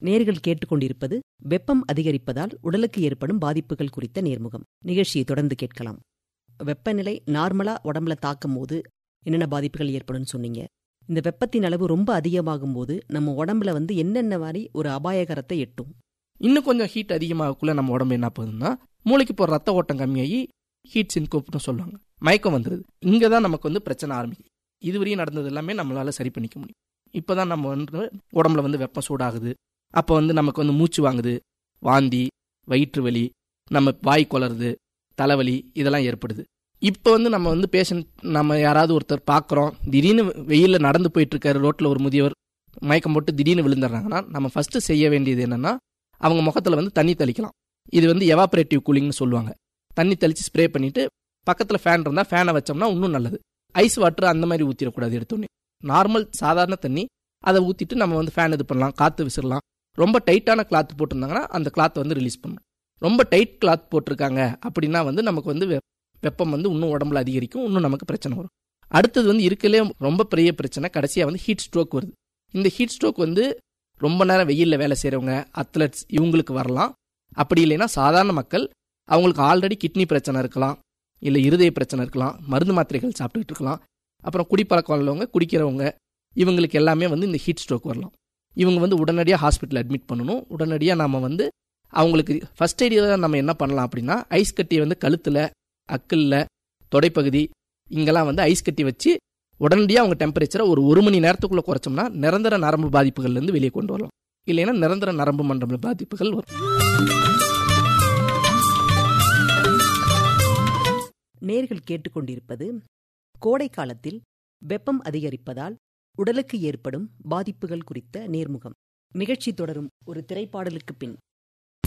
நேர்கள் கேட்டுக்கொண்டிருப்பது வெப்பம் அதிகரிப்பதால் உடலுக்கு ஏற்படும் பாதிப்புகள் குறித்த நேர்முகம் நிகழ்ச்சியை தொடர்ந்து கேட்கலாம் வெப்பநிலை நார்மலா உடம்புல தாக்கும் போது என்னென்ன பாதிப்புகள் ஏற்படும்னு சொன்னீங்க இந்த வெப்பத்தின் அளவு ரொம்ப அதிகமாகும் போது நம்ம உடம்புல வந்து என்னென்ன மாதிரி ஒரு அபாயகரத்தை எட்டும் இன்னும் கொஞ்சம் ஹீட் அதிகமாகக்குள்ள நம்ம உடம்பு என்ன போகுதுன்னா மூளைக்கு போகிற ரத்த ஓட்டம் கம்மியாகி ஹீட் சின்கோப்னு சொல்லுவாங்க மயக்கம் வந்துடுது இங்கே தான் நமக்கு வந்து பிரச்சனை ஆரம்பிக்குது இதுவரையும் நடந்தது எல்லாமே நம்மளால சரி பண்ணிக்க முடியும் இப்போ தான் நம்ம வந்து உடம்புல வந்து வெப்பம் சூடாகுது அப்போ வந்து நமக்கு வந்து மூச்சு வாங்குது வாந்தி வயிற்று வலி நம்ம வாய் குளருது தலைவலி இதெல்லாம் ஏற்படுது இப்போ வந்து நம்ம வந்து பேஷண்ட் நம்ம யாராவது ஒருத்தர் பார்க்குறோம் திடீர்னு வெயிலில் நடந்து போயிட்டு இருக்காரு ரோட்டில் ஒரு முதியவர் மயக்கம் போட்டு திடீர்னு விழுந்துடுறாங்கன்னா நம்ம ஃபர்ஸ்ட் செய்ய வேண்டியது என்னன்னா அவங்க முகத்தில் வந்து தண்ணி தெளிக்கலாம் இது வந்து எவாபரேட்டிவ் கூலிங்னு சொல்லுவாங்க தண்ணி தெளித்து ஸ்ப்ரே பண்ணிட்டு பக்கத்தில் ஃபேன் இருந்தால் ஃபேனை வச்சோம்னா இன்னும் நல்லது ஐஸ் வாட்டர் அந்த மாதிரி ஊற்றிடக்கூடாது எடுத்தோன்னே நார்மல் சாதாரண தண்ணி அதை ஊற்றிட்டு நம்ம வந்து ஃபேன் இது பண்ணலாம் காற்று விசிறலாம் ரொம்ப டைட்டான கிளாத் போட்டிருந்தாங்கன்னா அந்த கிளாத் வந்து ரிலீஸ் பண்ணணும் ரொம்ப டைட் கிளாத் போட்டிருக்காங்க அப்படின்னா வந்து நமக்கு வந்து வெ- வெப்பம் வந்து இன்னும் உடம்புல அதிகரிக்கும் இன்னும் நமக்கு பிரச்சனை வரும் அடுத்தது வந்து இருக்கலே ரொம்ப பெரிய பிரச்சனை கடைசியாக வந்து ஹீட் ஸ்ட்ரோக் வருது இந்த ஹீட் ஸ்ட்ரோக் வந்து ரொம்ப நேரம் வெயிலில் வேலை செய்கிறவங்க அத்லட்ஸ் இவங்களுக்கு வரலாம் அப்படி இல்லைன்னா சாதாரண மக்கள் அவங்களுக்கு ஆல்ரெடி கிட்னி பிரச்சனை இருக்கலாம் இல்லை இருதய பிரச்சனை இருக்கலாம் மருந்து மாத்திரைகள் சாப்பிட்டுட்டு இருக்கலாம் அப்புறம் குடிப்பழக்கம் உள்ளவங்க குடிக்கிறவங்க இவங்களுக்கு எல்லாமே வந்து இந்த ஹீட் ஸ்ட்ரோக் வரலாம் இவங்க வந்து உடனடியாக ஹாஸ்பிட்டல் அட்மிட் பண்ணணும் உடனடியாக நம்ம வந்து அவங்களுக்கு ஃபர்ஸ்ட் எய்டில் நம்ம என்ன பண்ணலாம் அப்படின்னா ஐஸ் கட்டியை வந்து கழுத்தில் அக்கிளில் தொடைப்பகுதி இங்கெல்லாம் வந்து ஐஸ் கட்டி வச்சு உடனடியாக அவங்க டெம்பரேச்சரை ஒரு ஒரு மணி நேரத்துக்குள்ளே குறைச்சோம்னா நிரந்தர நரம்பு பாதிப்புகள்லேருந்து வெளியே கொண்டு வரலாம் இல்லைன்னா நிரந்தர நரம்பு மண்டல பாதிப்புகள் வரும் நேர்கள் கேட்டுக்கொண்டிருப்பது கோடை காலத்தில் வெப்பம் அதிகரிப்பதால் உடலுக்கு ஏற்படும் பாதிப்புகள் குறித்த நேர்முகம் நிகழ்ச்சி தொடரும் ஒரு திரைப்பாடலுக்கு பின்